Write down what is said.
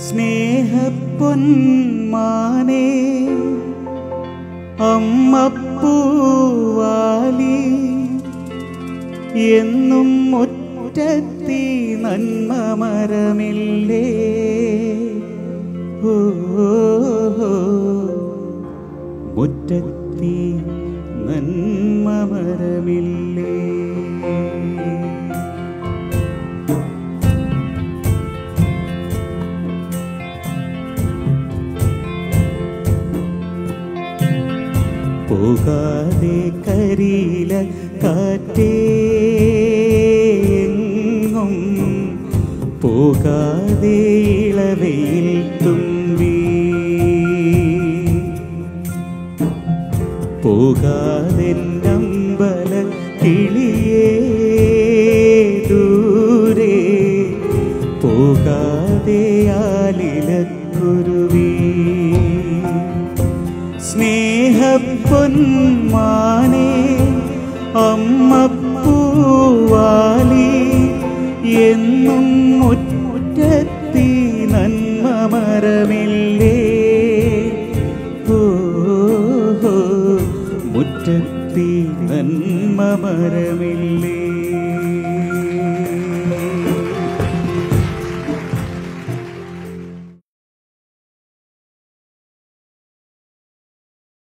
സ്നേഹപ്പൊന്മാനേ അമ്മപ്പൂവാലി എന്നും മുറ്റത്തി നന്മ മരമില്ലേ ഓ മുറ്റത്തി നന്മ മരമില്ലേ പോകാതെ കരിയില കാറ്റേങ്ങും പോകാതെ ഇളവയിൽ തുമ്പി പോകാതെ നമ്പല കിളിയേ ദൂരെ പോകാതെ ആലിലക്കുരുവി സ്നേഹപ്പൊന്മാനേ